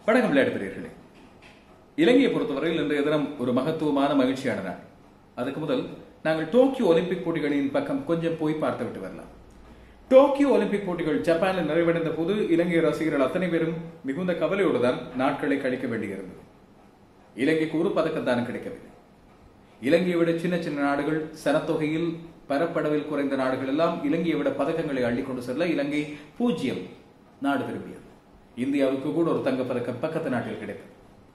வணக்கம் விளையாட்டு பிரியர்களே இலங்கையை பொறுத்தவரையில் இன்றைய தினம் ஒரு மகத்துவமான மகிழ்ச்சியான நாள் அதுக்கு முதல் நாங்கள் டோக்கியோ ஒலிம்பிக் போட்டிகளின் பக்கம் கொஞ்சம் போய் பார்த்துவிட்டு வரலாம் டோக்கியோ ஒலிம்பிக் போட்டிகள் ஜப்பானில் நிறைவடைந்த போது இலங்கை ரசிகர்கள் அத்தனை பேரும் மிகுந்த கவலையோடு தான் நாட்களை கழிக்க வேண்டியிருந்தது இலங்கைக்கு ஒரு பதக்கம் தான் கிடைக்கவில்லை இலங்கையை விட சின்ன சின்ன நாடுகள் சனத்தொகையில் பரப்பளவில் குறைந்த நாடுகள் எல்லாம் இலங்கையை விட பதக்கங்களை அள்ளிக்கொண்டு செல்ல இலங்கை பூஜ்ஜியம் நாடு திரும்பியது இந்தியாவுக்கு கூட ஒரு தங்கப்பதக்கம் பக்கத்து நாட்டில் கிடைத்தது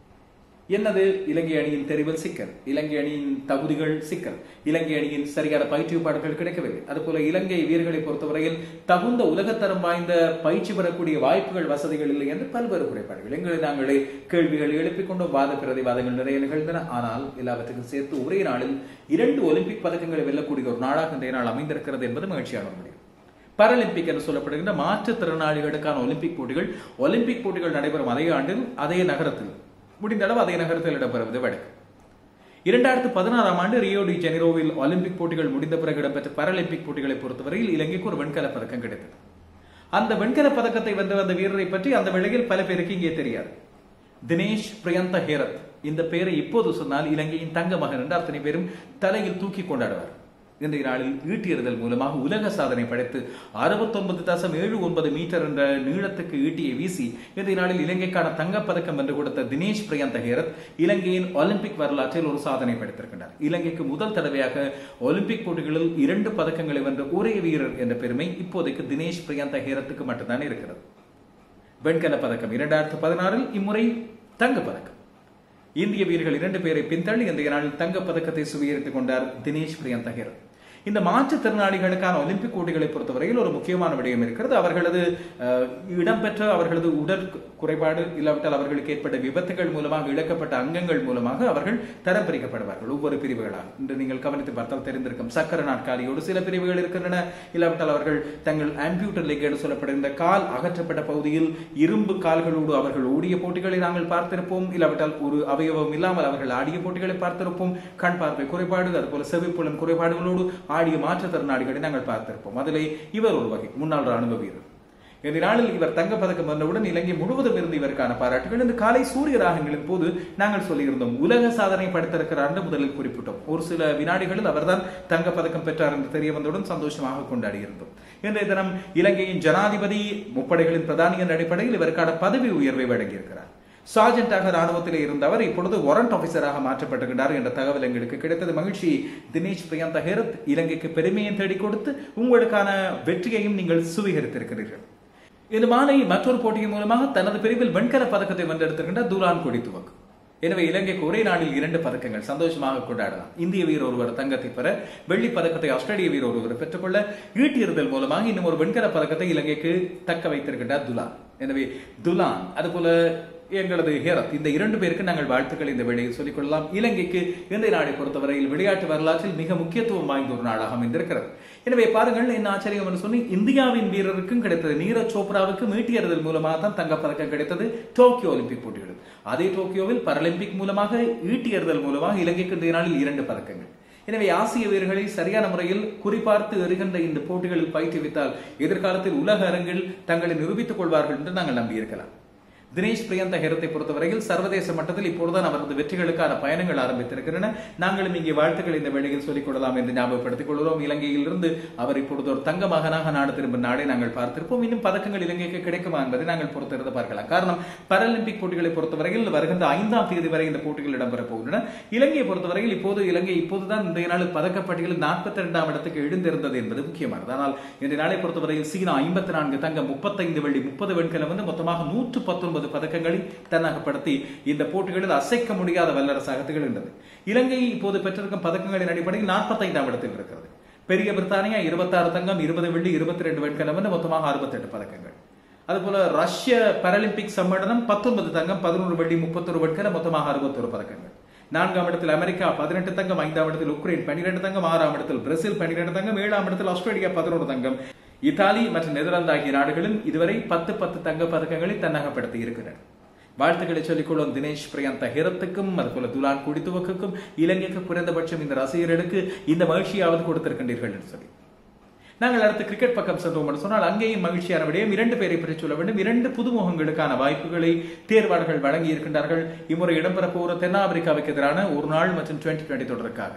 என்னது இலங்கை அணியின் தெரிவில் சிக்கல் இலங்கை அணியின் தகுதிகள் சிக்கல் இலங்கை அணியின் சரியான பயிற்சிப்பாடுகள் கிடைக்கவில்லை அதுபோல இலங்கை வீரர்களை பொறுத்தவரையில் தகுந்த உலகத்தரம் வாய்ந்த பயிற்சி பெறக்கூடிய வாய்ப்புகள் வசதிகள் இல்லை என்று பல்வேறு குறைபாடுகள் எங்களை நாங்களே கேள்விகள் எழுப்பிக் கொண்டும் வாத பிரதிவாதங்கள் நிறைய நிகழ்ந்தன ஆனால் எல்லாவற்றுக்கும் சேர்த்து ஒரே நாளில் இரண்டு ஒலிம்பிக் பதக்கங்களை வெல்லக்கூடிய ஒரு நாளாக இன்றைய நாள் அமைந்திருக்கிறது என்பது மகிழ்ச்சியான முடியும் பாராலிம்பிக் என்று சொல்லப்படுகின்ற மாற்றுத்திறனாளிகளுக்கான ஒலிம்பிக் போட்டிகள் ஒலிம்பிக் போட்டிகள் நடைபெறும் அதே ஆண்டில் அதே நகரத்தில் முடிந்த அளவு அதே நகரத்தில் இடம்பெறுவது வழக்கு இரண்டாயிரத்து பதினாறாம் ஆண்டு ரியோ டி ஜெனிரோவில் ஒலிம்பிக் போட்டிகள் முடிந்த பிறகு இடம்பெற்ற பாராலிம்பிக் போட்டிகளை பொறுத்தவரையில் இலங்கைக்கு ஒரு வெண்கல பதக்கம் கிடைத்தது அந்த வெண்கல பதக்கத்தை வென்ற அந்த வீரரை பற்றி அந்த வேளையில் பல பேருக்கு இங்கே தெரியாது தினேஷ் பிரியந்த ஹேரத் இந்த பெயரை இப்போது சொன்னால் இலங்கையின் தங்க மகன் என்று அத்தனை பேரும் தலையில் தூக்கி கொண்டாடுவார் இன்றைய நாளில் ஈட்டியறிதல் மூலமாக உலக சாதனை படைத்து அறுபத்தொன்பது தசம் ஏழு ஒன்பது மீட்டர் என்ற நீளத்துக்கு ஈட்டியை வீசி இன்றைய நாளில் இலங்கைக்கான தங்கப்பதக்கம் வென்று கொடுத்த தினேஷ் பிரியந்த ஹேரத் இலங்கையின் ஒலிம்பிக் வரலாற்றில் ஒரு சாதனை படைத்திருக்கின்றார் இலங்கைக்கு முதல் தடவையாக ஒலிம்பிக் போட்டிகளில் இரண்டு பதக்கங்களை வென்ற ஒரே வீரர் என்ற பெருமை இப்போதைக்கு தினேஷ் பிரியந்த ஹேரத்துக்கு மட்டும்தான் இருக்கிறது வெண்கல பதக்கம் இரண்டாயிரத்து பதினாறில் இம்முறை தங்கப் பதக்கம் இந்திய வீரர்கள் இரண்டு பேரை பின்தள்ளி இன்றைய நாளில் தங்கப் பதக்கத்தை சுவீகரித்துக் கொண்டார் தினேஷ் பிரியந்த ஹேரத் இந்த மாற்றுத்திறனாளிகளுக்கான ஒலிம்பிக் போட்டிகளை பொறுத்தவரையில் ஒரு முக்கியமான விடயம் இருக்கிறது அவர்களது அஹ், இடம்பெற்ற அவர்களது உடல் குறைபாடு இல்லாவிட்டால் அவர்களுக்கு ஏற்பட்ட விபத்துகள் மூலமாக இழக்கப்பட்ட அங்கங்கள் மூலமாக அவர்கள் தரம் பிரிக்கப்படுவார்கள் ஒவ்வொரு பிரிவுகளாக இன்று நீங்கள் கவனித்து பார்த்தால் தெரிந்திருக்கும் சக்கர நாட்காலியோடு சில பிரிவுகள் இருக்கின்றன இல்லாவிட்டால் அவர்கள் தங்கள் ஆம்பியூட்டர் லெக் என்று சொல்லப்படுகின்ற கால் அகற்றப்பட்ட பகுதியில் இரும்பு கால்களோடு அவர்கள் ஓடிய போட்டிகளை நாங்கள் பார்த்திருப்போம் இல்லாவிட்டால் ஒரு அவயவம் இல்லாமல் அவர்கள் ஆடிய போட்டிகளை பார்த்திருப்போம் கண் பார்வை குறைபாடு அதுபோல செவிப்புலன் குறைபாடுகளோடு ஆடிய மாற்றுத்திறனாளிகளை நாங்கள் பார்த்திருப்போம் அதிலே இவர் ஒரு வகை முன்னாள் ராணுவ வீரர் இந்த நாளில் இவர் தங்கப்பதக்கம் வந்தவுடன் இலங்கை முழுவதும் இருந்து இவருக்கான பாராட்டுகள் இந்த காலை சூரிய ராகங்களின் போது நாங்கள் சொல்லியிருந்தோம் உலக சாதனை படைத்திருக்கிறார் என்று முதலில் குறிப்பிட்டோம் ஒரு சில வினாடிகளில் அவர்தான் தங்கப்பதக்கம் பெற்றார் என்று தெரிய வந்தவுடன் சந்தோஷமாக கொண்டாடி இருந்தோம் இன்றைய தினம் இலங்கையின் ஜனாதிபதி முப்படைகளின் பிரதானி என்ற அடிப்படையில் இவருக்கான பதவி உயர்வை வழங்கியிருக்கிறார் சார்ஜென்டாக ராணுவத்தில் இருந்தவர் இப்பொழுது வாரண்ட் ஆபீசராக மாற்றப்பட்டிருக்கிறார் என்ற தகவல் எங்களுக்கு கிடைத்தது மகிழ்ச்சி தினேஷ் பிரியந்த ஹேரத் இலங்கைக்கு பெருமையை தேடிக் கொடுத்து உங்களுக்கான வெற்றியையும் நீங்கள் சுவீகரித்திருக்கிறீர்கள் இந்த மாலை மற்றொரு போட்டியின் மூலமாக தனது பிரிவில் வெண்கல பதக்கத்தை வென்றெடுத்திருக்கின்ற தூரான் கொடி துவக்கு எனவே இலங்கைக்கு ஒரே நாளில் இரண்டு பதக்கங்கள் சந்தோஷமாக கொண்டாடலாம் இந்திய வீரர் ஒருவர் தங்கத்தை பெற வெள்ளி பதக்கத்தை ஆஸ்திரேலிய வீரர் ஒருவர் பெற்றுக்கொள்ள ஈட்டியறுதல் மூலமாக இன்னும் ஒரு வெண்கல பதக்கத்தை இலங்கைக்கு தக்க வைத்திருக்கின்றார் துலான் எனவே துலான் அதுபோல எங்களது ஹேரத் இந்த இரண்டு பேருக்கு நாங்கள் வாழ்த்துக்கள் இந்த வேளையில் சொல்லிக் கொள்ளலாம் இலங்கைக்கு இன்றைய நாளை பொறுத்தவரையில் விளையாட்டு வரலாற்றில் மிக முக்கியத்துவம் வாய்ந்த ஒரு நாளாக அமைந்திருக்கிறது எனவே பாருங்கள் என்ன ஆச்சரியம் என்று சொல்லி இந்தியாவின் வீரருக்கும் கிடைத்தது நீரஜ் சோப்ராவுக்கு மீட்டியறுதல் மூலமாக தான் தங்கப்பதக்கம் கிடைத்தது டோக்கியோ ஒலிம்பிக் போட்டிகளில் அதே டோக்கியோவில் பாராலிம்பிக் மூலமாக ஈட்டியறுதல் மூலமாக இலங்கைக்கு இன்றைய நாளில் இரண்டு பதக்கங்கள் எனவே ஆசிய வீரர்களை சரியான முறையில் குறிபார்த்து எறுகின்ற இந்த போட்டிகளில் பயிற்றுவித்தால் எதிர்காலத்தில் உலக அரங்கில் தங்களை நிரூபித்துக் கொள்வார்கள் என்று நாங்கள் நம்பியிருக்கலாம் தினேஷ் பிரியந்த ஹெரத்தை பொறுத்தவரையில் சர்வதேச மட்டத்தில் இப்பொழுதுதான் அவரது வெற்றிகளுக்கான பயணங்கள் ஆரம்பித்திருக்கின்றன நாங்களும் இங்கே வாழ்த்துக்கள் இந்த வேளையில் சொல்லிக் கொள்ளலாம் என்று ஞாபகப்படுத்திக் கொள்கிறோம் இலங்கையிலிருந்து அவர் இப்பொழுது ஒரு தங்க மகனாக நாடு திரும்பும் நாடை நாங்கள் பார்த்திருப்போம் இன்னும் பதக்கங்கள் இலங்கைக்கு கிடைக்குமா என்பதை நாங்கள் பொறுத்திருந்து பார்க்கலாம் காரணம் பாராலிம்பிக் போட்டிகளை பொறுத்தவரையில் வருகின்ற ஐந்தாம் தேதி வரை இந்த போட்டிகள் இடம்பெறப் போகின்றன இலங்கையை பொறுத்தவரையில் இப்போது இலங்கை இப்போதுதான் இன்றைய நாள் பதக்கப்பட்டியலில் நாற்பத்தி இரண்டாம் இடத்துக்கு எழுந்திருந்தது என்பது முக்கியமானது ஆனால் இன்றைய நாளை பொறுத்தவரையில் சீனா ஐம்பத்தி நான்கு தங்கம் முப்பத்தைந்து வெள்ளி முப்பது வெண்கலம் வந்து மொத்தமாக நூற்று பத்தொன்பது பதக்கங்களை தன்னகப்படுத்தி இந்த போட்டிகளில் அசைக்க முடியாத வல்லரசாக திகழ்கின்றது இலங்கை இப்போது பெற்றிருக்கும் பதக்கங்களின் அடிப்படையில் நாற்பத்தைந்தாம் இடத்தில் இருக்கிறது பெரிய பிரித்தானியா இருபத்தாறு தங்கம் இருபது வெள்ளி இருபத்தி ரெண்டு வெண்கலம் என்று மொத்தமாக அறுபத்தெட்டு பதக்கங்கள் அதுபோல ரஷ்ய பாராலிம்பிக் சம்மேளனம் பத்தொன்பது தங்கம் பதினோரு வெள்ளி முப்பத்தொரு வெண்கலம் மொத்தமாக அறுபத்தொரு பதக்கங்கள் நான்காம் இடத்தில் அமெரிக்கா பதினெட்டு தங்கம் ஐந்தாம் இடத்தில் உக்ரைன் பன்னிரெண்டு தங்கம் ஆறாம் இடத்தில் பிரேசில் பன்னிரெண்டு தங்கம் ஏழாம் இடத்தில் ஆஸ்திரேலியா பதினோரு தங்கம் இத்தாலி மற்றும் நெதர்லாந்து ஆகிய நாடுகளும் இதுவரை பத்து பத்து தங்க பதக்கங்களை தன்னகப்படுத்தி இருக்கிறனர் வாழ்த்துக்களை சொல்லிக்கொள்ளும் தினேஷ் பிரியந்த ஹிரத்துக்கும் அதுபோல துலான் குடித்துவக்குக்கும் இலங்கைக்கு குறைந்தபட்சம் இந்த ரசிகர்களுக்கு இந்த மகிழ்ச்சியாவது கொடுத்திருக்கின்றீர்கள் என்று சொல்லி நாங்கள் அடுத்து கிரிக்கெட் பக்கம் சென்றோம் என்று சொன்னால் அங்கேயும் மகிழ்ச்சியான விடயம் இரண்டு பேரை பற்றி சொல்ல வேண்டும் இரண்டு புதுமுகங்களுக்கான வாய்ப்புகளை தேர்வாளர்கள் வழங்கி இருக்கின்றார்கள் இம்முறை இடம்பெற போகிற தென்னாப்பிரிக்காவுக்கு எதிரான ஒரு நாள் மற்றும் டுவெண்டி டுவெண்டி தொடருக்காக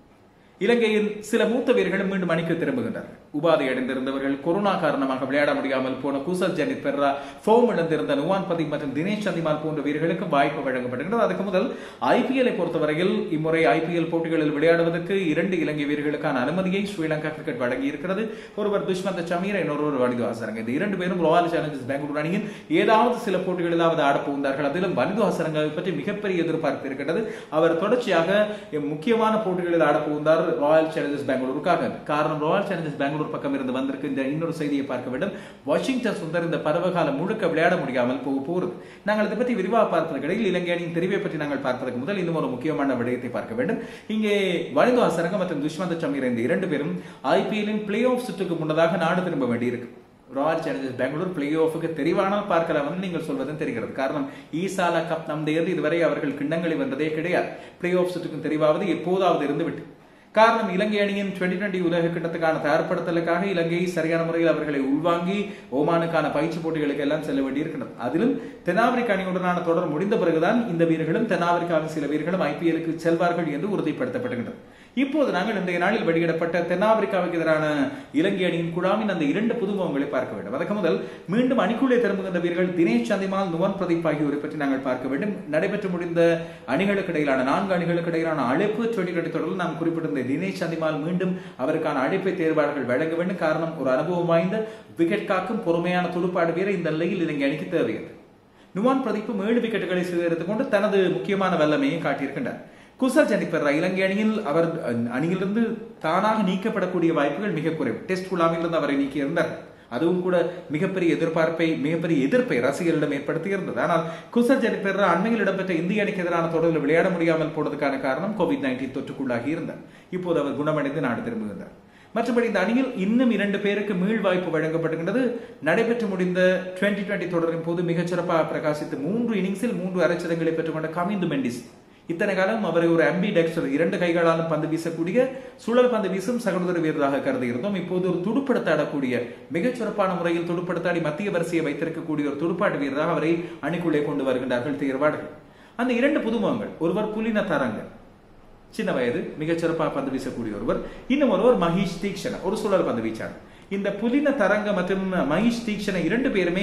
இலங்கையில் சில மூத்த வீரர்களும் மீண்டும் அணிக்கு திரும்புகின்றனர் உபாதை அடைந்திருந்தவர்கள் கொரோனா காரணமாக விளையாட முடியாமல் போன குசல் ஜனித் பெர்ரா ஃபோம் இழந்திருந்த நுவான் பதி மற்றும் தினேஷ் சந்திமால் போன்ற வீரர்களுக்கு வாய்ப்பு வழங்கப்படுகிறது அதுக்கு முதல் ஐபிஎல்லை பொறுத்தவரையில் இம்முறை ஐபிஎல் போட்டிகளில் விளையாடுவதற்கு இரண்டு இலங்கை வீரர்களுக்கான அனுமதியை ஸ்ரீலங்கா கிரிக்கெட் வழங்கி இருக்கிறது ஒருவர் துஷ்மந்த சமீர் இன்னொருவர் வனிது ஹசரங்க இந்த இரண்டு பேரும் ராயல் சேலஞ்சர்ஸ் பெங்களூர் அணியின் ஏதாவது சில போட்டிகளிலாவது ஆட புகுந்தார்கள் அதிலும் வனிது ஹசரங்கை பற்றி மிகப்பெரிய எதிர்பார்ப்பு இருக்கிறது அவர் தொடர்ச்சியாக முக்கியமான போட்டிகளில் ஆட புகுந்தார் ராயல் சேலஞ்சர்ஸ் பெங்களூருக்காக காரணம் ராயல் சேலஞ்சர்ஸ் பெங்களூர் பக்கம் இருந்து வந்திருக்கு இந்த இன்னொரு செய்தியை பார்க்க வேண்டும் வாஷிங்டன் சுந்தர் இந்த பருவகாலம் முழுக்க விளையாட முடியாமல் போக போகிறது நாங்கள் இதை பற்றி விரிவாக பார்ப்பதற்கு இடையில் இலங்கை அணியின் தெரிவை பற்றி நாங்கள் பார்ப்பதற்கு முதல் இன்னும் ஒரு முக்கியமான விடயத்தை பார்க்க வேண்டும் இங்கே வனிது அசரங்க மற்றும் துஷ்மந்த சமீர் இந்த இரண்டு பேரும் ஐபிஎல்லின் பிளே ஆஃப் சுற்றுக்கு முன்னதாக நாடு திரும்ப வேண்டியிருக்கு ராயல் சேலஞ்சர்ஸ் பெங்களூர் பிளே ஆஃபுக்கு தெரிவானால் பார்க்கலாம் நீங்கள் சொல்வதும் தெரிகிறது காரணம் ஈசாலா கப் நம் இதுவரை அவர்கள் கிண்ணங்களை வென்றதே கிடையாது பிளே ஆஃப் சுற்றுக்கும் தெரிவாவது எப்போதாவது இருந்துவிட்டு காரணம் இலங்கை அணியின் டுவெண்டி டுவெண்டி உலக கிட்டத்துக்கான தயார்படுத்தலுக்காக இலங்கை சரியான முறையில் அவர்களை உள்வாங்கி ஓமானுக்கான பயிற்சி போட்டிகளுக்கு எல்லாம் செல்ல வேண்டியிருக்கிறது அதிலும் தென்னாப்பிரிக்க அணியுடனான தொடர் முடிந்த பிறகுதான் இந்த வீரர்களும் தென்னாப்பிரிக்காவின் சில வீரர்களும் ஐபிஎலுக்கு செல்வார்கள் என்று உறுதிப்படுத்தப்படுகின்றது இப்போது நாங்கள் இன்றைய நாளில் வெளியிடப்பட்ட தென்னாப்பிரிக்காவுக்கு எதிரான இலங்கை அணியின் குழாமின் அந்த இரண்டு புதுமுகங்களை பார்க்க வேண்டும் அதற்கு முதல் மீண்டும் அணிக்குள்ளே திரும்புகின்ற வீரர்கள் தினேஷ் சந்திமால் நுவன் பிரதீப் ஆகியோரை பற்றி நாங்கள் பார்க்க வேண்டும் நடைபெற்று முடிந்த அணிகளுக்கு இடையிலான நான்கு அணிகளுக்கு இடையிலான அழைப்பு டுவெண்டி டுவெண்டி தொடரில் நாம் குறிப்பிட்டிருந்த தினேஷ் சந்திமால் மீண்டும் அவருக்கான அழைப்பை தேர்வாளர்கள் வழங்க வேண்டும் காரணம் ஒரு அனுபவம் வாய்ந்த விக்கெட் காக்கும் பொறுமையான துடுப்பாடு வீரர் இந்த நிலையில் இலங்கை அணிக்கு தேவையது நுவான் பிரதீப்பும் ஏழு விக்கெட்டுகளை சேகரித்துக் கொண்டு தனது முக்கியமான வல்லமையை காட்டியிருக்கின்றார் குசல் ஜனிப்பர் இலங்கை அணியில் அவர் அணியிலிருந்து தானாக நீக்கப்படக்கூடிய வாய்ப்புகள் மிக குறைவு டெஸ்ட் குழாமிலிருந்து அவரை நீக்கி இருந்தார் அதுவும் கூட மிகப்பெரிய எதிர்பார்ப்பை மிகப்பெரிய எதிர்ப்பை ரசிகர்களிடம் ஏற்படுத்தி இருந்தது ஆனால் குசல் ஜனிப்பெர் அண்மையில் இடம்பெற்ற இந்திய அணிக்கு எதிரான தொடரில் விளையாட முடியாமல் போனதுக்கான காரணம் கோவிட் நைன்டீன் தொற்றுக்குள்ளாகி இருந்தார் இப்போது அவர் குணமடைந்து நாடு திரும்புகின்றார் மற்றபடி இந்த அணியில் இன்னும் இரண்டு பேருக்கு மீள் வாய்ப்பு வழங்கப்படுகின்றது நடைபெற்று முடிந்த டுவெண்டி டுவெண்டி தொடரின் போது மிகச்சிறப்பாக பிரகாசித்து மூன்று இன்னிங்ஸில் மூன்று அரைச்சதங்களை பெற்றுக்கொண்ட கமிந்து மெண்டிஸ் இத்தனை காலம் அவரை ஒரு எம்பி டெக்ஸ்டர் இரண்டு கைகளாலும் பந்து வீசக்கூடிய சுழல் பந்து வீசும் சகோதர வீரராக கருதி இருந்தோம் இப்போது ஒரு துடுப்படுத்தாடக்கூடிய மிகச்சிறப்பான முறையில் துடுப்படுத்தாடி மத்திய வரிசையை வைத்திருக்கக்கூடிய ஒரு துடுப்பாட்டு வீரராக அவரை அணிக்குள்ளே கொண்டு வருகின்றார்கள் தேர்வாளர்கள் அந்த இரண்டு புதுமுகங்கள் ஒருவர் புலின தரங்க சின்ன வயது மிகச்சிறப்பாக பந்து வீசக்கூடிய ஒருவர் இன்னும் ஒருவர் மஹீஷ் தீக்ஷன ஒரு சுழல் பந்து வீச்சாளர் இந்த புலின தரங்க மற்றும் மஹிஷ் தீக்ஷன இரண்டு பேருமே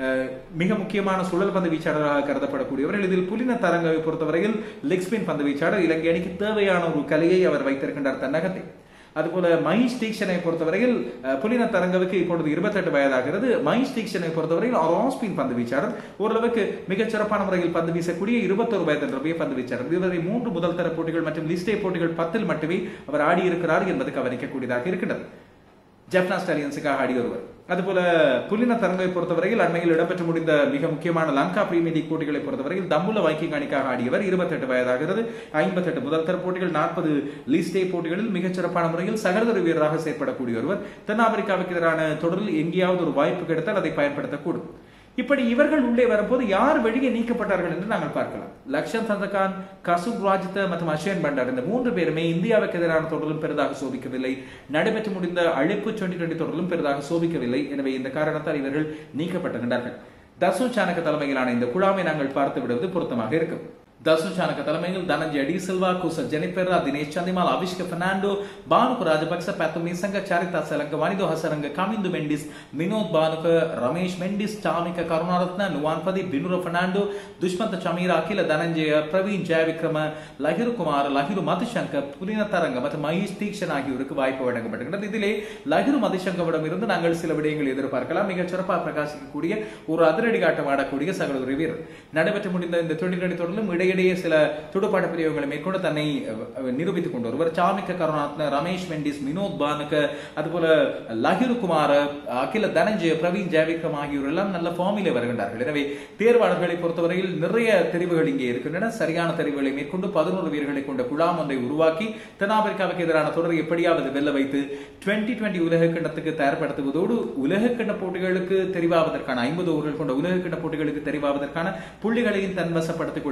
மிக முக்கியமான சுழல் பந்து வீச்சாளராக கருதப்படக்கூடியவர்கள் இதில் புலின தரங்கவை பொறுத்தவரையில் லெக் ஸ்பின் பந்து வீச்சாளர் இலங்கை அணிக்கு தேவையான ஒரு கலையை அவர் வைத்திருக்கின்றார் தன்னகத்தை அதுபோல மஹிஷ் தீக்ஷனை பொறுத்தவரையில் புலின தரங்கவுக்கு இப்பொழுது இருபத்தெட்டு வயதாகிறது மஹிஷ் தீக்ஷனை பொறுத்தவரையில் ஆன் ஸ்பின் பந்து வீச்சாளர் ஓரளவுக்கு மிகச் சிறப்பான முறையில் பந்து வீசக்கூடிய இருபத்தொரு வயது நிரம்பிய பந்து வீச்சாளர் இதுவரை மூன்று முதல் தர போட்டிகள் மற்றும் லிஸ்டே போட்டிகள் பத்தில் மட்டுமே அவர் ஆடியிருக்கிறார் என்பது கவனிக்கக்கூடியதாக இருக்கின்றது ஜெப்னா ஸ்டாலியன்ஸுக்காக ஆடி வருவர் அதுபோல புலின தரங்கை பொறுத்தவரையில் அண்மையில் இடம்பெற்று முடிந்த மிக முக்கியமான லங்கா பிரீமியர் லீக் போட்டிகளை பொறுத்தவரையில் தம்புல வைக்கிங் அணிக்காக ஆடியவர் இருபத்தெட்டு வயதாகிறது ஐம்பத்தெட்டு முதல் தர போட்டிகள் நாற்பது லீஸ்டே போட்டிகளில் மிகச்சிறப்பான முறையில் சகோதர வீரராக செயற்படக்கூடிய ஒருவர் தென்னாப்பிரிக்காவுக்கு எதிரான தொடரில் எங்கேயாவது ஒரு வாய்ப்பு கிடைத்தால் அதை பயன்படுத்தக்கூடும் இப்படி இவர்கள் உள்ளே வரும்போது யார் வெளியே நீக்கப்பட்டார்கள் என்று நாங்கள் பார்க்கலாம் லக்ஷன் சந்தகான் கசுப் ராஜித மற்றும் அஷயன் பண்டார் இந்த மூன்று பேருமே இந்தியாவுக்கு எதிரான தொடரிலும் பெரிதாக சோபிக்கவில்லை நடைபெற்று முடிந்த அழைப்பு டுவெண்டி டுவெண்டி தொடரிலும் பெரிதாக சோபிக்கவில்லை எனவே இந்த காரணத்தால் இவர்கள் நீக்கப்பட்டுகின்றார்கள் தசு சானக தலைமையிலான இந்த குழாமை நாங்கள் பார்த்து விடுவது பொருத்தமாக இருக்கும் தசு சானக தலைமையில் தனஞ்சய டி சில்வா குச ஜெனிபெர்ரா தினேஷ் சந்திமால் அபிஷ்க பெர்னாண்டோ பானுக்கு ராஜபக்ச பேத்து மிசங்க சரிதா செலங்க வனிதோ ஹசரங்க கமிந்து மெண்டிஸ் வினோத் பானுக ரமேஷ் மெண்டிஸ் ಚಾಮಿಕ ಕರುಣಾರತ್ನ ನುವಾನ್ಪದಿ ಬಿನುರ ಫರ್ನಾಂಡೋ ದುಷ್ಮಂತ ಚಮೀರ ಅಖಿಲ ಧನಂಜಯ ಪ್ರವೀಣ್ ಜಯವಿಕ್ರಮ லஹிரு குமார் லஹிரு மதுசங்கர் புலின தரங்க மற்றும் மகேஷ் தீக்ஷன் ஆகியோருக்கு வாய்ப்பு வழங்கப்பட்டிருக்கிறது இதிலே லஹிரு மதுசங்கவிடம் இருந்து நாங்கள் சில விடயங்கள் எதிர்பார்க்கலாம் மிகச் சிறப்பாக பிரகாசிக்கக்கூடிய ஒரு அதிரடி காட்டம் ஆடக்கூடிய சகோதர வீரர் நடைபெற்று முடிந்த இந்த தொழில் டுவெண்டி தொடரிலும் இடையிடையே சில துடுப்பாட்ட பிரிவுகளை மேற்கொண்டு தன்னை நிரூபித்துக் கொண்டு வருவர் சாமிக்க கருணாத்ன ரமேஷ் மெண்டிஸ் வினோத் பானுக்க அதுபோல லஹிரு குமார் அகில தனஞ்சய பிரவீன் ஜெயவிக்ரம் ஆகியோர் எல்லாம் நல்ல ஃபார்மிலே வருகின்றார்கள் எனவே தேர்வாளர்களை பொறுத்தவரையில் நிறைய தெரிவுகள் இங்கே இருக்கின்றன சரியான தெரிவுகளை மேற்கொண்டு பதினோரு வீரர்களை கொண்ட குழாம் ஒன்றை உருவாக்கி தென்னாப்பிரிக்காவுக்கு எதிரான தொடரை எப்படியாவது வெல்ல வைத்து டுவெண்டி டுவெண்டி உலக கிண்ணத்துக்கு தயார்படுத்துவதோடு உலக கிண்ண போட்டிகளுக்கு தெரிவாவதற்கான ஐம்பது ஓவர்கள் கொண்ட உலக கிண்ண போட்டிகளுக்கு தெரிவாவதற்கான புள்ளிகளையும் தன்வசப்படுத்திக் கொள்ள வேண்டும் என்று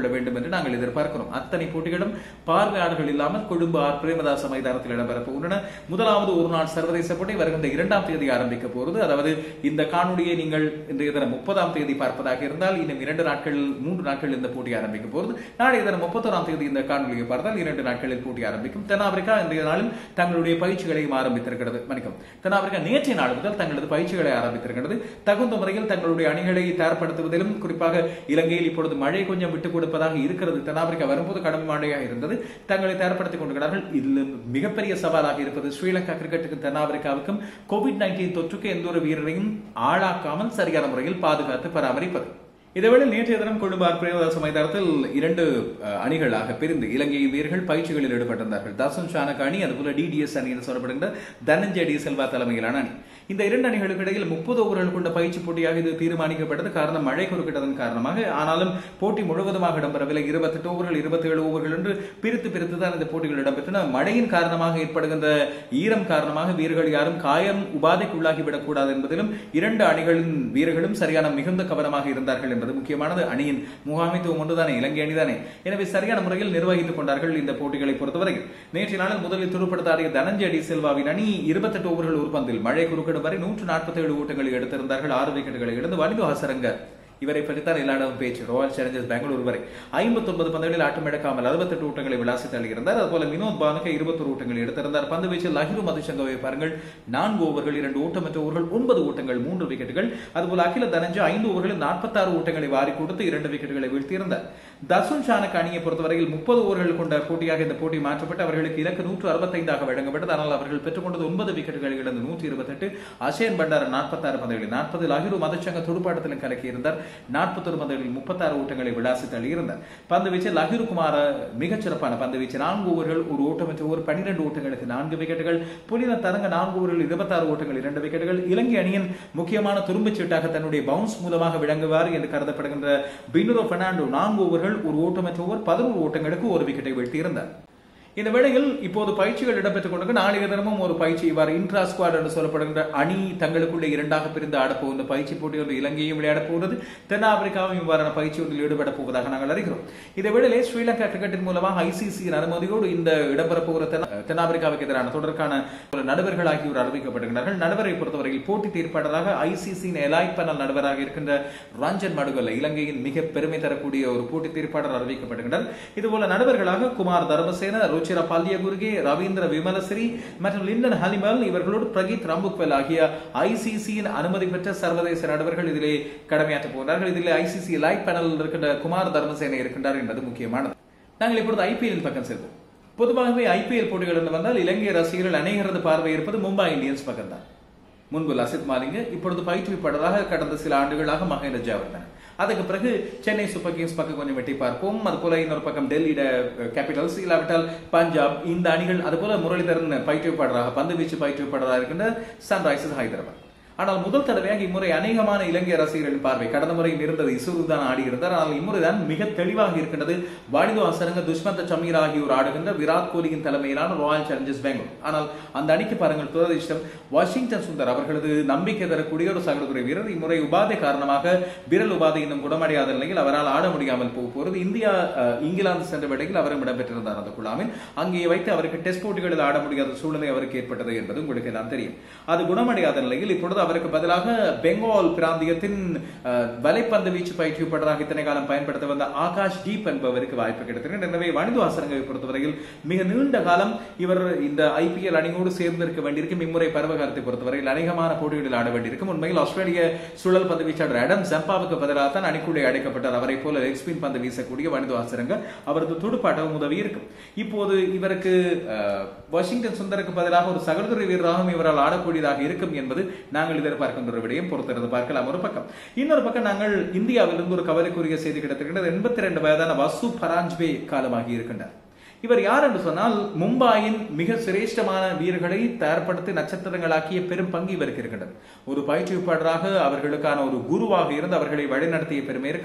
என்று நாங்கள் எதிர்பார்க்கிறோம் அத்தனை போட்டிகளும் பார்வையாளர்கள் இல்லாமல் கொழும்பு ஆர் பிரேமதாச மைதானத்தில் இடம்பெற போகின்றன முதலாவது ஒரு நாள் சர்வதேச போட்டி வருகின்ற இரண்டாம் தேதி ஆரம்பிக்க போகிறது அதாவது இந்த காணொலியை நீங்கள் இன்றைய தினம் முப்பதாம் தேதி பார்ப்பதாக இருந்தால் இன்னும் இரண்டு நாட்கள் மூன்று நாட்கள் இந்த போட்டி ஆரம்பிக்க போகிறது நாளைய தினம் முப்பத்தோராம் தேதி இந்த காணொலியை பார்த்தால் இரண்டு நாட்களில் போட்டி ஆரம்பிக்கும் தென்னாப்பிரிக்கா இன்றைய நாளில் தங்களுடைய பயிற்சிகளையும் ஆரம்பித்திருக்கிறது மன்னிக்கும் தென்னாப்பிரிக்கா நேற்றைய நாள் முதல் தங்களது பயிற்சிகளை ஆரம்பித்திருக்கிறது தகுந்த முறையில் தங்களுடைய அணிகளை தயார்படுத்துவதிலும் குறிப்பாக இலங்கையில் இப்பொழுது மழை கொஞ்சம் விட்டுக் கொடுப்பதாக இருக்கிறது தென்னாப்பிரிக்கா வரும்போது கடும் மழையாக இருந்தது தங்களை தயார்படுத்திக் கொண்டிருக்கிறார்கள் இதில் மிகப்பெரிய சவாலாக இருப்பது ஸ்ரீலங்கா கிரிக்கெட்டுக்கும் தென்னாப்பிரிக்காவுக்கும் கோவிட் நைன்டீன் தொற்றுக்கு எந்த ஒரு வீரரையும் ஆளாக்காமல் சரியான முறையில் பாதுகாத்து பராமரிப்பது இதேவேளை நேற்றைய தினம் கொழும்பார் பிரேமதாச மைதானத்தில் இரண்டு அஹ், அணிகளாக பிரிந்து இலங்கை வீரர்கள் பயிற்சிகளில் ஈடுபட்டிருந்தார்கள் தசன் சானக் அணி அதுபோல டிடிஎஸ் அணி என்று சொல்லப்படுகின்ற தனஞ்சய டி செல்வா தலைமையிலான அணி இந்த இரண்டு அணிகளுக்கு இடையில் முப்பது ஓவர்கள் கொண்ட பயிற்சி போட்டியாக இது தீர்மானிக்கப்பட்டது காரணம் மழை குறுக்கிட்டதன் காரணமாக ஆனாலும் போட்டி முழுவதுமாக இடம்பெறவில்லை இருபத்தெட்டு ஓவர்கள் இருபத்தி ஏழு ஓவர்கள் என்று பிரித்து பிரித்து தான் இந்த போட்டிகள் இடம்பெற்றன மழையின் காரணமாக ஏற்படுகின்ற ஈரம் காரணமாக வீரர்கள் யாரும் காயம் உபாதைக்குள்ளாகிவிடக் கூடாது என்பதிலும் இரண்டு அணிகளின் வீரர்களும் சரியான மிகுந்த கவனமாக இருந்தார்கள் என்பது முக்கியமானது அணியின் முகாமைத்துவம் ஒன்றுதானே இலங்கை அணிதானே எனவே சரியான முறையில் நிர்வகித்துக் கொண்டார்கள் இந்த போட்டிகளை பொறுத்தவரையில் நேற்றைய நாளில் முதலில் துருப்படுத்தாடிய தனஞ்சய டி செல்வாவின் அணி இருபத்தெட்டு ஓவர்கள் ஒரு பந்தில் மழை குறுக்கிடும் வரை நூற்று நாற்பத்தி ஏழு ஓட்டங்களை எடுத்திருந்தார்கள் ஆறு விக்கெட்டுகளை இழந்து வனிது ஹசரங்க இவரை பற்றித்தான் எல்லா இடமும் பேச்சு ராயல் சேலஞ்சர்ஸ் பெங்களூர் வரை ஐம்பத்தி ஒன்பது பந்துகளில் ஆட்டம் எடுக்காமல் அறுபத்தெட்டு ஓட்டங்களை விளாசி தள்ளியிருந்தார் அதுபோல வினோத் பானுக்கு இருபத்தொரு ஓட்டங்களை எடுத்திருந்தார் பந்து வீச்சில் லஹிரு மதுசங்கவை பாருங்கள் நான்கு ஓவர்கள் இரண்டு ஓட்டமற்ற ஓவர்கள் ஒன்பது ஓட்டங்கள் மூன்று விக்கெட்டுகள் அதுபோல அகில தனஞ்சு ஐந்து ஓவர்களில் நாற்பத்தாறு ஓட்டங்களை வாரி கொடுத்து இரண்டு விக்கெட்டுகளை வீழ்த்தியிருந்தார் தசுன் ஷானக் அணியை பொறுத்தவரையில் முப்பது ஓவர்கள் கொண்ட போட்டியாக இந்த போட்டி மாற்றப்பட்டு அவர்களுக்கு இலக்கு நூற்று அறுபத்தைந்தாக வழங்கப்பட்டது ஆனால் அவர்கள் பெற்றுக்கொண்டது ஒன்பது விக்கெட்டுகளை இழந்து நூற்றி இருபத்தெட்டு அசேன் பண்டார நாற்பத்தாறு பந்துகளில் நாற்பது லஹிரு மதுசங்க துடுப்பாட்டத்திலும் கலக்கியிருந்தார் நாற்பத்தொரு பந்துகளில் முப்பத்தாறு ஓட்டங்களை விளாசி தள்ளியிருந்தார் பந்து வீச்சு லஹிரு குமார மிகச் சிறப்பான பந்து வீச்சு நான்கு ஓவர்கள் ஒரு ஓட்டமற்ற ஓவர் பன்னிரண்டு ஓட்டங்களுக்கு நான்கு விக்கெட்டுகள் புனித தரங்க நான்கு ஓவர்கள் இருபத்தாறு ஓட்டங்கள் இரண்டு விக்கெட்டுகள் இலங்கை அணியின் முக்கியமான துரும்புச் சீட்டாக தன்னுடைய பவுன்ஸ் மூலமாக விளங்குவார் என்று கருதப்படுகின்ற பினுரோ பெர்னாண்டோ நான்கு ஓவர்கள் ஒரு ஓட்டமற்ற ஓவர் பதினோரு ஓட்டங்களுக்கு ஒரு விக்கெட்டை வீழ்த்தியிருந்தார் இந்த வேளையில் இப்போது பயிற்சிகள் இடம்பெற்றுக் கொண்டு நாளைய தினமும் ஒரு பயிற்சி இவ்வாறு இன்ட்ரா ஸ்குவாட் என்று சொல்லப்படுகின்ற அணி தங்களுக்குள்ளே இரண்டாக பிரிந்து ஆடப்போகின்ற பயிற்சி போட்டி ஒன்று இலங்கையும் விளையாடப் போகிறது தென்னாப்பிரிக்காவும் இவ்வாறான பயிற்சி ஒன்றில் ஈடுபடப் போவதாக நாங்கள் அறிகிறோம் இந்த வேளையிலே ஸ்ரீலங்கா கிரிக்கெட்டின் மூலமாக ஐசிசியின் அனுமதியோடு இந்த இடம்பெறப் போகிற தென்னா- தென்னாப்பிரிக்காவுக்கு எதிரான தொடர்கான ஒரு நடுவர்கள் ஆகியோர் அறிவிக்கப்படுகிறார்கள் நடுவரை பொறுத்தவரையில் போட்டி தீர்ப்பாளராக ஐசிசியின் எலாய் பேனல் நடுவராக இருக்கின்ற ரஞ்சன் மடுகல்ல இலங்கையின் மிக பெருமை தரக்கூடிய ஒரு போட்டி தீர்ப்பாளர் அறிவிக்கப்படுகின்றனர் இதுபோல நடுவர்களாக குமார் தர்மசேன ருச்சிரா பால்யகுருகே ரவீந்திர விமலசிறி மற்றும் லிண்டன் ஹலிமல் இவர்களோடு பிரகீத் ரம்புக்வெல் ஆகிய ஐசிசியின் அனுமதி பெற்ற சர்வதேச நடுவர்கள் இதிலே கடமையாற்றப் போகிறார்கள் இதிலே ஐசிசி லைட் பேனலில் இருக்கின்ற குமார் தர்மசேன இருக்கின்றார் என்பது முக்கியமானது நாங்கள் இப்பொழுது ஐபிஎல் பக்கம் செல்வோம் பொதுவாகவே ஐபிஎல் போட்டிகள் என்று வந்தால் இலங்கை ரசிகர்கள் அநேகரது பார்வை இருப்பது மும்பை இந்தியன்ஸ் பக்கம்தான் முன்பு லசித் மாலிங்க இப்பொழுது பயிற்றுவிப்பாளராக கடந்த சில ஆண்டுகளாக மகேந்திர ஜாவர்தன் அதுக்கு பிறகு சென்னை சூப்பர் கிங்ஸ் பக்கம் கொஞ்சம் வெட்டி பார்ப்போம் அது போல இன்னொரு பக்கம் டெல்லியிட கேபிட்டல்ஸ் இல்லாவிட்டால் பஞ்சாப் இந்த அணிகள் அது போல முரளிதரன் பயிற்றுவிப்பாளராக பந்து வீச்சு பயிற்றுவிப்பாளராக இருக்கின்ற சன்ரைசர்ஸ் ஹைதராபாத் ஆனால் முதல் தடவையாக இம்முறை அநேகமான இலங்கை ரசிகர்களின் பார்வை கடந்த முறை இருந்தது இசுரு தான் ஆடி இருந்தார் ஆனால் இம்முறை தான் மிக தெளிவாக இருக்கின்றது வாடிதோ அசரங்க துஷ்மந்த சமீர் ஆகியோர் ஆடுகின்ற விராட் கோலியின் தலைமையிலான ராயல் சேலஞ்சர்ஸ் பெங்களூர் ஆனால் அந்த அணிக்கு பாருங்கள் துரதிர்ஷ்டம் வாஷிங்டன் சுந்தர் அவர்களது நம்பிக்கை தரக்கூடிய ஒரு சகோதர வீரர் இம்முறை உபாதை காரணமாக விரல் உபாதை இன்னும் குணமடையாத நிலையில் அவரால் ஆட முடியாமல் போக போகிறது இந்தியா அஹ், இங்கிலாந்து சென்ற வேளையில் அவரும் இடம்பெற்றிருந்தார் அந்த குழாமில் அங்கே வைத்து அவருக்கு டெஸ்ட் போட்டிகளில் ஆட முடியாத சூழ்நிலை அவருக்கு ஏற்பட்டது என்பது உங்களுக்கு எல்லாம் தெரியும் அது குணமடையாத நிலையில் இப்பொழுது அவருக்கு பதிலாக பெங்கால் பிராந்தியத்தின் அஹ், வலைப்பந்து வீச்சு பயிற்றுவிப்பாளராக இத்தனை காலம் பயன்படுத்த வந்த ஆகாஷ் டீப் என்பவருக்கு வாய்ப்பு கிடைத்திருக்கிறது எனவே வனிது அசரங்கை பொறுத்தவரையில் மிக நீண்ட காலம் இவர் இந்த ஐபிஎல் அணியோடு சேர்ந்திருக்க வேண்டியிருக்கும் இம்முறை பருவகாலத்தை பொறுத்தவரையில் அநேகமான போட்டிகளில் ஆட வேண்டியிருக்கும் உண்மையில் ஆஸ்திரேலிய சுழல் பந்து வீச்சாளர் அடம் ஜம்பாவுக்கு பதிலாக தான் அணிக்குள்ளே அடைக்கப்பட்டார் அவரை போல லெக் ஸ்பின் பந்து வீசக்கூடிய வனிது அசரங்க அவரது துடுப்பாட்டமும் உதவி இருக்கும் இப்போது இவருக்கு அஹ், வாஷிங்டன் சுந்தருக்கு பதிலாக ஒரு சகோதரி வீரராகவும் இவரால் ஆடக்கூடியதாக இருக்கும் என்பது நாங்கள் எதிர்பார்க்கின்ற ஒரு விடயம் பொறுத்திருந்து பார்க்கலாம் ஒரு பக்கம் இன்னொரு பக்கம் நாங்கள் இந்தியாவிலிருந்து ஒரு கவலைக்குரிய செய்தி கிடைத்திருக்கிறது எண்பத்தி ரெண்டு வயதான வசு பராஞ்ச்பே காலமாகி இருக்கின்றார் இவர் யார் என்று சொன்னால் மும்பாயின் மிக சிரேஷ்டமான வீரர்களை தயார்படுத்தி நட்சத்திரங்களாக்கிய பெரும் பங்கு இவருக்கு இருக்கின்றது ஒரு பயிற்றுவிப்பாளராக அவர்களுக்கான ஒரு குருவாக இருந்து அவர்களை வழிநடத்திய பெருமை இருக்கிறது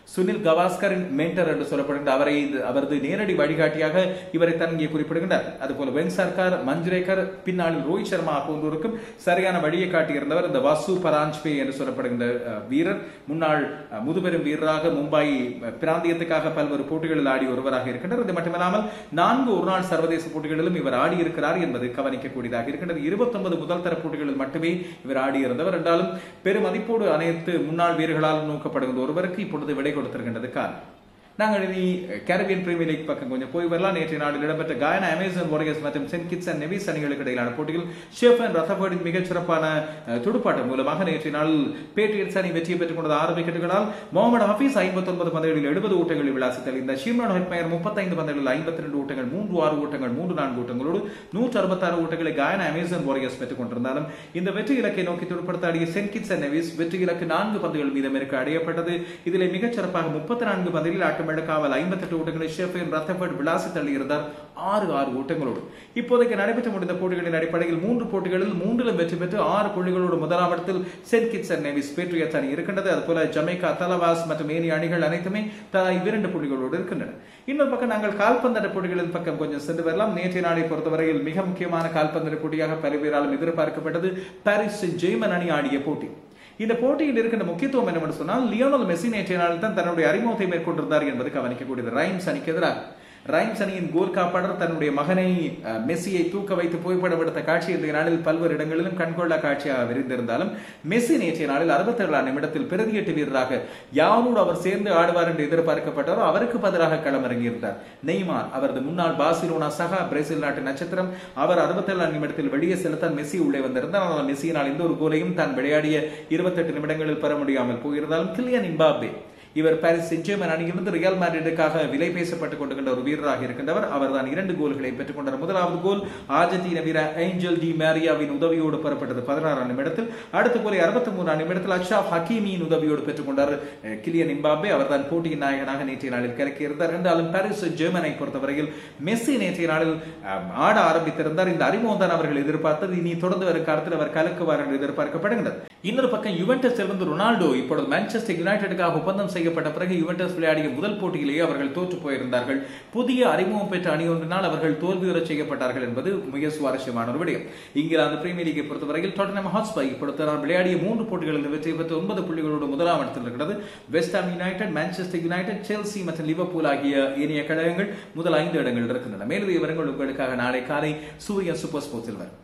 சுனில் கவாஸ்கரின் மென்டர் என்று சொல்லப்படுகின்ற அவரை அவரது நேரடி வழிகாட்டியாக இவரை தான் இங்கே குறிப்பிடுகின்றார் அதுபோல வெங் சர்க்கார் மஞ்சுரேகர் பின்னாளில் ரோஹித் சர்மா போன்றோருக்கும் சரியான வழியை காட்டியிருந்தவர் இந்த வாசு பராஞ்ச்பே என்று சொல்லப்படுகின்ற அஹ், வீரர் முன்னாள் அஹ், முதுபெரும் வீரராக மும்பை அஹ், பிராந்தியத்துக்காக பல்வேறு போட்டிகளில் ஆடி ஒருவராக இருக்கின்றார் இது மட்டுமில்லாமல் நான்கு ஒருநாள் சர்வதேச போட்டிகளிலும் இவர் ஆடியிருக்கிறார் என்பது கவனிக்கக்கூடியதாக இருக்கின்றது இருபத்தொன்பது முதல் தர போட்டிகளில் மட்டுமே இவர் ஆடியிருந்தவர் என்றாலும் பெருமதிப்போடு அனைத்து முன்னாள் வீரர்களால் நோக்கப்படுகின்ற ஒருவருக்கு இப்பொழுது விடை கொடுத்திருக்கின்றது காரணம் நாங்கள் இனி கேரபியன் பிரீமியர் லீக் பக்கம் கொஞ்சம் போய் வரலாம் நேற்றைய நாளில் இடம்பெற்ற காயனா அமேசான் வாரியர்ஸ் மற்றும் சென்ட் கிட்ஸ் அண்ட் நெவிஸ் அணிகளுக்கு இடையிலான போட்டியில் ஷேஃபன் ரத்தபர்டின் மிகச் சிறப்பான அஹ், துடுப்பாட்டம் மூலமாக நேற்றைய நாளில் பேட்ரியட்ஸ் அணி வெற்றியை பெற்றுக் கொண்டது ஆறு விக்கெட்டுகளால் முகமது ஹபீஸ் ஐம்பத்தொன்பது பந்துகளில் எழுபது ஓட்டங்களில் விளாசித்தல் இந்த ஷிம்ரான் ஹெட்மயர் முப்பத்தைந்து பந்துகளில் ஐம்பத்தி ரெண்டு ஓட்டங்கள் மூன்று ஆறு ஓட்டங்கள் மூன்று நான்கு ஓட்டங்களோடு நூற்று அறுபத்தாறு ஓட்டங்களை காயனா அமேசான் வாரியர்ஸ் பெற்றுக் கொண்டிருந்தாலும் இந்த வெற்றி இலக்கை நோக்கி துடுப்படுத்த ஆடிய சென்ட் கிட்ஸ் அண்ட் நெவிஸ் வெற்றி இலக்கு நான்கு பந்துகள் மீதம் இருக்க அடையப்பட்டது இதிலே மிகச் சிறப்பாக முப்பத்தி நான்கு பந்தில் ஆட்டமிழக்காமல் ஐம்பத்தெட்டு ஓட்டங்களை ஷெஃபின் ரத்தபர்ட் விளாசி தள்ளியிருந்தார் ஆறு ஆறு ஓட்டங்களோடு இப்போதைக்கு நடைபெற்று முடிந்த போட்டிகளின் அடிப்படையில் மூன்று போட்டிகளில் மூன்றிலும் வெற்றி பெற்று ஆறு புள்ளிகளோடு முதலாம் இடத்தில் Saint Kitts and Nevis Patriots அணி இருக்கின்றது அதுபோல ஜமைக்கா தலவாஸ் மற்றும் ஏனைய அணிகள் அனைத்துமே தலா இரண்டு புள்ளிகளோடு இருக்கின்றன இன்னொரு பக்கம் நாங்கள் கால்பந்தாட்ட போட்டிகளின் பக்கம் கொஞ்சம் சென்று வரலாம் நேற்றைய நாளை பொறுத்தவரையில் மிக முக்கியமான கால்பந்தாட்ட போட்டியாக பல்வேறாலும் எதிர்பார்க்கப்பட்டது பாரிஸ் ஜெய்மன் அணி ஆடிய போட்டி இந்த போட்டியில் இருக்கின்ற முக்கியத்துவம் என்னவென்று சொன்னால் லியோனல் மெஸ்ஸி நேற்றைய நாளில் தான் தன்னுடைய அறிமுகத்தை மேற்கொண்டிருந்தார் என்பது கவனிக்கக்கூடியது ரைம்ஸ் அணிக்கு எதிராக ரைம்ஸ் அணியின் கோல் காப்பாளர் தன்னுடைய மகனை அஹ், மெஸ்ஸியை தூக்க வைத்து புகைப்படம் எடுத்த காட்சி இன்றைய நாளில் பல்வேறு இடங்களிலும் கண்கொள்ளா காட்சியாக விரிந்திருந்தாலும் மெஸ்ஸி நேற்றைய நாளில் அறுபத்தேழாம் நிமிடத்தில் பிரதியீட்டு வீரராக யாரோடு அவர் சேர்ந்து ஆடுவார் என்று எதிர்பார்க்கப்பட்டாரோ அவருக்கு பதிலாக களமிறங்கியிருந்தார் நெய்மார் அவரது முன்னாள் பார்சிலோனா சகா பிரேசில் நாட்டு நட்சத்திரம் அவர் அறுபத்தேழாம் நிமிடத்தில் வெளியே செல்லத்தான் மெஸ்ஸி உள்ளே வந்திருந்தார் ஆனால் மெஸ்ஸியினால் எந்த ஒரு கோலையும் தான் விளையாடிய இருபத்தெட்டு நிமிடங்களில் பெற முடியாமல் போயிருந்தாலும் கிலியன் இம்பாபே இவர் பாரிஸ் சென்ட் ஜெர்மன் அணியிலிருந்து ரியால் மேட்ரிடுக்காக விலை பேசப்பட்டுக் கொண்டிருக்கின்ற ஒரு வீரராக இருக்கின்றவர் அவர் தான் இரண்டு கோல்களை பெற்றுக் கொண்டார் முதலாவது கோல் ஆர்ஜென்டினா வீரர் ஏஞ்சல் டி மேரியாவின் உதவியோடு பெறப்பட்டது பதினாறாம் நிமிடத்தில் அடுத்த கோலை அறுபத்தி மூணாம் நிமிடத்தில் அக்ஷாப் ஹக்கீமியின் உதவியோடு பெற்றுக் கொண்டார் அஹ், கிலியன் இம்பாபே அவர் தான் போட்டியின் நாயகனாக நேற்றைய நாளில் கலக்கியிருந்தார் என்றாலும் பாரிஸ் சென்ட் ஜெர்மனை பொறுத்தவரையில் மெஸ்ஸி நேற்றைய நாளில் அஹ், ஆட ஆரம்பித்திருந்தார் இந்த அறிமுகம் தான் அவர்கள் எதிர்பார்த்தது இனி தொடர்ந்து வரும் காலத்தில் அவர் கலக்குவார் என்று எதிர்பார்க்கப்படுகிறது இன்னொரு பக்கம் யுவென்டஸ் இருந்து ரொனால்டோ இப்பொழுது மான்செஸ்டர் யுனைடெடுக்காக ஒப்பந்தம் செய்யப்பட்ட பிறகு யுவென்டஸ் விளையாடிய முதல் போட்டியிலேயே அவர்கள் தோற்று போயிருந்தார்கள் புதிய அறிமுகம் பெற்ற அணி ஒன்றினால் அவர்கள் தோல்வியுறச் செய்யப்பட்டார்கள் என்பது மிக சுவாரஸ்யமான ஒரு விடயம் இங்கிலாந்து பிரீமியர் லீகை பொறுத்தவரையில் டாட்டனம் ஹாட்ஸ்பை இப்பொழுது நான் விளையாடிய மூன்று போட்டிகளில் வெற்றி பெற்று ஒன்பது புள்ளிகளோடு முதலாம் இடத்தில் இருக்கிறது West Ham United Manchester United Chelsea மற்றும் லிவர்பூல் ஆகிய ஏனைய கழகங்கள் முதல் ஐந்து இடங்களில் இருக்கின்றன மேலும் விவரங்கள் உங்களுக்காக நாளை காலை சூரிய சூப்பர் ஸ்போர்ட்ஸில் வரும்